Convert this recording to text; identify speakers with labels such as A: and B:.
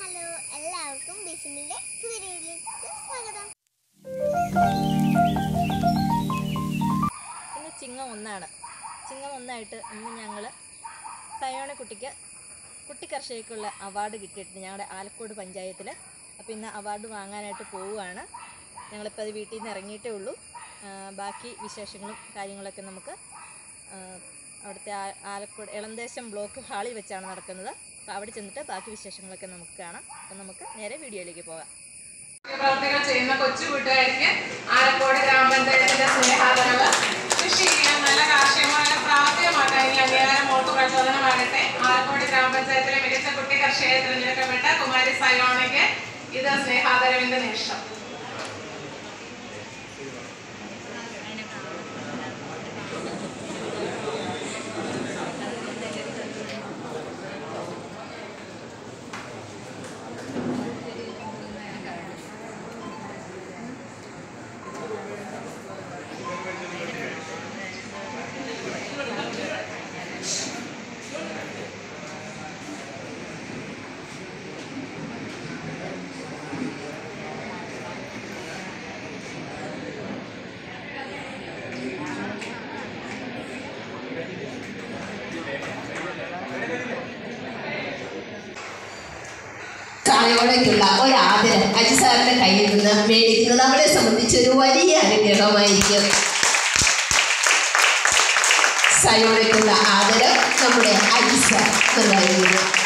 A: hello എല്ലാവർക്കും ബിസിമിന്റെ പുതിയ വീഡിയോയിലേക്ക് സ്വാഗതം
B: ഇന്ന് ചിങ്ങം ഒന്നാണ് ചിങ്ങം ഒന്നായിട്ട് ഇന്ന് ഞങ്ങൾ സയോണ കുട്ടിക്ക് കുട്ടി കർഷകയ്ക്കുള്ള അവാർഡ് കിട്ടിയിട്ടുണ്ട് ഞങ്ങളുടെ ആലക്കോട് പഞ്ചായത്തിൽ അപ്പോൾ ഇന്ന് അവാർഡ് വാങ്ങാനായിട്ട് പോവുകയാണ് ഞങ്ങളിപ്പോൾ അത് വീട്ടിൽ നിന്ന് ഇറങ്ങിയിട്ടേ ഉള്ളൂ ആ, ബാക്കി വിശേഷങ്ങളും കാര്യങ്ങളൊക്കെ നമുക്ക് ആ, അവിടുത്തെ ആ- ആലക്കോട് ഇളന്തേശം ബ്ലോക്ക് ഹാളിൽ വെച്ചാണ് നടക്കുന്നത് അപ്പോൾ അവിടെ ചെന്നിട്ട് ബാക്കി വിശേഷങ്ങളൊക്കെ നമുക്ക് കാണാം അപ്പോൾ നമുക്ക് നേരെ വീഡിയോയിലേക്ക് പോകാം
C: പ്രവർത്തികൾ ചെയ്യുന്ന കൊച്ചു കൂട്ടുകാർക്ക് ആലക്കോട് ഗ്രാമപഞ്ചായത്തിന്റെ സ്നേഹാദരവ് കൃഷി ചെയ്യാൻ നല്ല കാർഷികമായ പ്രാപ്യമാക്കാൻ ഈ അംഗീകാരം മോൾക്ക് പ്രചോദനമാകട്ടെ ആലക്കോട് ഗ്രാമപഞ്ചായത്തിലെ മികച്ച കുട്ടി കർഷകരെ തിരഞ്ഞെടുക്കപ്പെട്ട കുമാരി സയോണയ്ക്ക് ഇത് സ്നേഹാദരവിന്റെ നിമിഷം
D: സായോടൊക്കെയുള്ള ഒരു ആദരം അജി സാറിന്റെ കയ്യിൽ നിന്ന് മേടിക്കുന്നത് നമ്മളെ സംബന്ധിച്ച് ഒരു വലിയ അനുഗ്രഹമായിരിക്കും സയോടൊക്കെയുള്ള ആദരം നമ്മുടെ അജി സാർ നൽകുന്നു